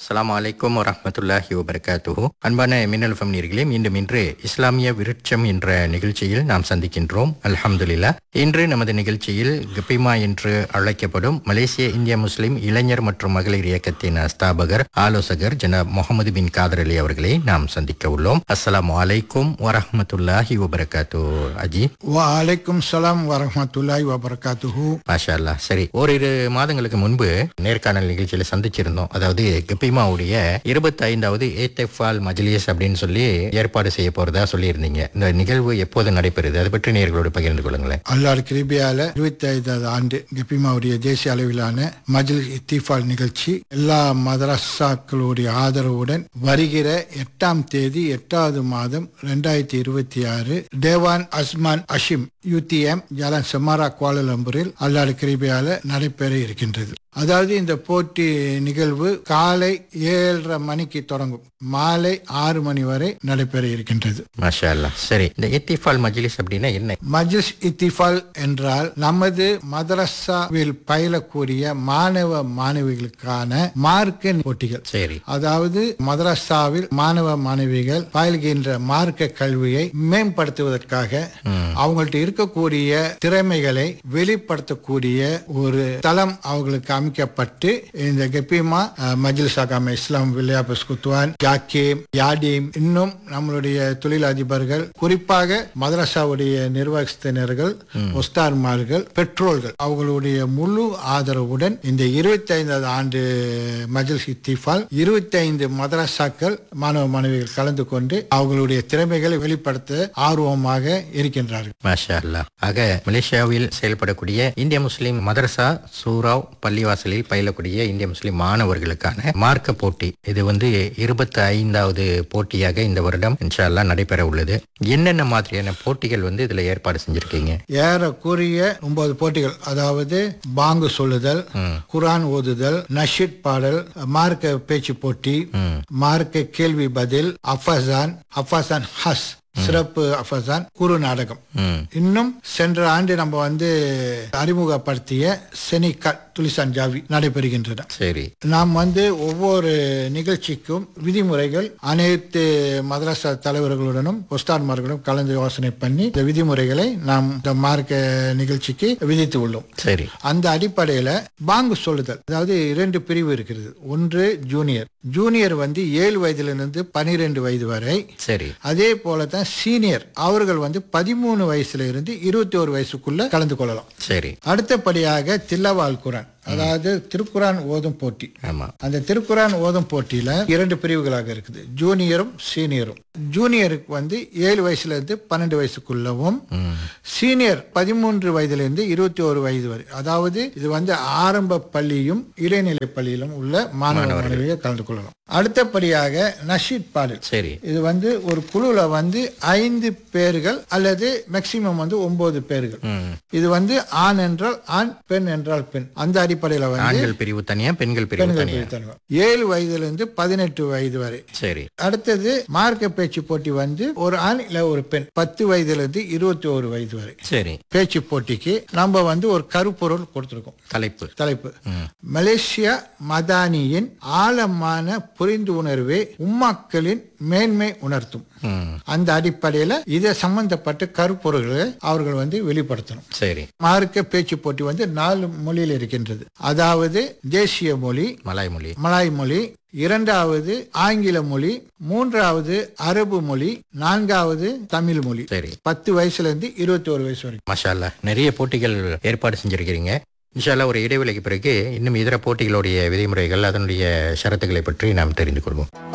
அஸ்ஸலாமு அலைக்கும் வரஹ்மத்துல்லாஹி வபரகாத்துஹு அன்பான மின்னல் ஃபம் நேர்களே மீண்டும் இன்று இஸ்லாமிய விருட்சம் என்ற நிகழ்ச்சியில் நாம் சந்திக்கின்றோம் அல்ஹம்துலில்லா இன்று நமது நிகழ்ச்சியில் கபிமா என்று அழைக்கப்படும் மலேசிய இந்திய முஸ்லிம் இளைஞர் மற்றும் மகளிர் இயக்கத்தின் ஸ்தாபகர் ஆலோசகர் ஜனாப் முகமது பின் காதர் அலி அவர்களை நாம் சந்திக்க உள்ளோம் அஸ்ஸலாமு அலைக்கும் வரஹ்மத்துல்லாஹி வபரகாத்து அஜி வலைக்கும் சலாம் வரமத்துல்லாய் வபரகாத்துஹு மாஷா அல்லாஹ் சரி ஓரிரு மாதங்களுக்கு முன்பு நேர்காணல் நிகழ்ச்சியில சந்திச்சிருந்தோம் அதாவது கபிமாவுடைய இருபத்தி ஐந்தாவது ஏத்தெஃபால் மஜ்லிஸ் அப்படின்னு சொல்லி ஏற்பாடு செய்ய போறதா சொல்லியிருந்தீங்க இந்த நிகழ்வு எப்போது நடைபெறுது அதை பற்றி நேர்களோடு பகிர்ந்து கொள்ளுங்களேன் அல்லாஹ் கிருபியால இருபத்தி ஐந்தாவது ஆண்டு கெப்பிமாவுடைய தேசிய அளவிலான மஜ்லிஸ் இத்திஃபால் நிகழ்ச்சி எல்லா மதரசாக்களுடைய ஆதரவுடன் வருகிற எட்டாம் தேதி எட்டாவது மாதம் ரெண்டாயிரத்தி இருபத்தி ஆறு தேவான் அஸ்மான் அஷிம் யூடிஎம் ஜாலன் செமாரா குவாலலம்பூரில் அல்லாஹ் கிருபியால நடைபெற இருக்கின்றது அதாவது இந்த போட்டி நிகழ்வு காலை ஏழரை மணிக்கு தொடங்கும் மாலை ஆறு மணி வரை நடைபெற இருக்கின்றது மாஷா அல்லாஹ் சரி இந்த ஏத்திஃபால் மஜ்லிஸ் அப்படின்னா என்ன மஜ்லிஸ் இத்திஃபால் என்றால் நமது மதரசாவில் பயிலக்கூடிய மாணவ மாணவிகளுக்கான மார்க்க போட்டிகள் சரி அதாவது மதரசாவில் மாணவ மாணவிகள் பயில்கின்ற மார்க்க கல்வியை மேம்படுத்துவதற்காக அவங்கள்ட்ட இருக்கக்கூடிய திறமைகளை வெளிப்படுத்தக்கூடிய ஒரு தளம் அவங்களுக்கு அமைக்கப்பட்டு இந்த கெப்பிமா மஜ்லிஸ் ஆகாம இஸ்லாம் வில்லியாபஸ் குத்வான் ஜாக்கேம் யாடீம் இன்னும் நம்மளுடைய தொழிலதிபர்கள் குறிப்பாக மதரசாவுடைய நிர்வாகத்தினர்கள் ஒஸ்தார்மார்கள் பெட்ரோல்கள் அவங்களுடைய முழு ஆதரவுடன் இந்த இருபத்தி ஐந்தாவது ஆண்டு மஜ்லிஸ் இத்திஃபால் இருபத்தி ஐந்து மதரசாக்கள் மாணவ மாணவிகள் கலந்து கொண்டு அவங்களுடைய திறமைகளை வெளிப்படுத்த ஆர்வமாக இருக்கின்றார்கள் மாஷா அல்லாஹ் ஆக மலேசியாவில் செயல்படக்கூடிய இந்திய முஸ்லிம் மதரசா சூராவ் பள்ளிவாசலில் பயிலக்கூடிய இந்திய முஸ்லிம் மாணவர்களுக்கான மார்க்க போட்டி இது வந்து இருபத்தி ஐந்தாவது போட்டியாக இந்த வருடம் இன்ஷா அல்லாஹ் நடைபெற உள்ளது என்னென்ன மாதிரியான போட்டிகள் வந்து இதுல ஏற்பாடு செஞ்சிருக்கீங்க ஏறக்குறைய ஒன்பது போட்டிகள் அதாவது பாங்கு சொல்லுதல் குரான் ஓதுதல் நஷித் பாடல் மார்க்க பேச்சு போட்டி மார்க்க கேள்வி பதில் அஃபசான் அஃபசான் ஹஸ் சிறப்பு அஃபசான் குறு நாடகம் ம் இன்னும் சென்ற ஆண்டு நம்ம வந்து அறிமுகப்படுத்திய செனிகட் துலிசான் ஜாவி நடைபெறுகின்றன சரி நாம் வந்து ஒவ்வொரு நிகழ்ச்சிக்கும் விதிமுறைகள் அனைத்து மதரசா தலைவர்களுடனும் உஸ்தான்மார்களுடன் கலந்து யோசனை பண்ணி இந்த விதிமுறைகளை நாம் இந்த மார்க்க நிகழ்ச்சிக்கு விதித்து உள்ளோம் சரி அந்த அடிப்படையில பாங்கு சொல்லுதல் அதாவது இரண்டு பிரிவு இருக்கிறது ஒன்று ஜூனியர் ஜூனியர் வந்து ஏழு வயதிலிருந்து பனிரெண்டு வயது வரை சரி அதே போல தான் சீனியர் அவர்கள் வந்து பதிமூணு வயசுல இருந்து இருபத்தி ஒரு வயசுக்குள்ள கலந்து கொள்ளலாம் சரி அடுத்தபடியாக தில்லவால் குரான் அதாவது திருக்குரான் ஓதும் போட்டி ஆமா அந்த திருக்குரான் ஓதும் போட்டியில இரண்டு பிரிவுகளாக இருக்குது ஜூனியரும் சீனியரும் ஜூனியருக்கு வந்து ஏழு வயசுல இருந்து பன்னெண்டு வயசுக்குள்ளவும் சீனியர் பதிமூன்று வயதுல இருந்து இருபத்தி ஒரு வயது வரை அதாவது இது வந்து ஆரம்ப பள்ளியும் இடைநிலை பள்ளியிலும் உள்ள மாணவ மாணவிகள் கலந்து கொள்ளலாம் அடுத்தபடியாக நஷீத் பாடல் சரி இது வந்து ஒரு குழுல வந்து ஐந்து பேர்கள் அல்லது மேக்சிமம் வந்து ஒன்பது பேர்கள் ம். இது வந்து ஆண் என்றால் ஆண் பெண் என்றால் பெண் அந்த அடிப்படையில வந்து ஆண்கள் பிரிவு தனியா பெண்கள் பிரிவு பெண்கள் தனியா பிரித்தனர். ஏழு வயதுல இருந்து பதினெட்டு வயது வரை சரி அடுத்தது மார்க்க பேச்சு போட்டி வந்து ஒரு ஆண் இல்ல ஒரு பெண் பத்து வயதுல இருந்து இருபத்தி ஒரு வயது வரை சரி பேச்சு போட்டிக்கு நம்ம வந்து ஒரு கருப்பொருள் கொடுத்திருக்கோம் தலைப்பு தலைப்பு மலேசியா மதானியின் ஆழமான புரிந்து உணர்வே உம்மாக்களின் மேன்மை உணர்த்தும் ம். அந்த அடிப்படையில இதை சம்பந்தப்பட்ட கருப்பொருள்களை அவர்கள் வந்து வெளிப்படுத்தணும் சரி மார்க்க பேச்சு போட்டி வந்து நாலு மொழியில் இருக்கின்றது அதாவது தேசிய மொழி மலாய் மொழி மலாய் மொழி இரண்டாவது ஆங்கில மொழி மூன்றாவது அரபு மொழி நான்காவது தமிழ் மொழி சரி பத்து வயசுல இருந்து இருபத்தி ஒரு வயசு வரைக்கும் மஷா அல்லாஹ் நிறைய போட்டிகள் ஏற்பாடு செஞ்சிருக்கிறீங்க இன்ஷா அல்லாஹ் ஒரு இடைவேளைக்கு பிறகு இன்னும் இதர போட்டிகளுடைய விதிமுறைகள் அதனுடைய ஷரத்துக்களை பற்றி நாம் தெரிந்து கொள்வோம்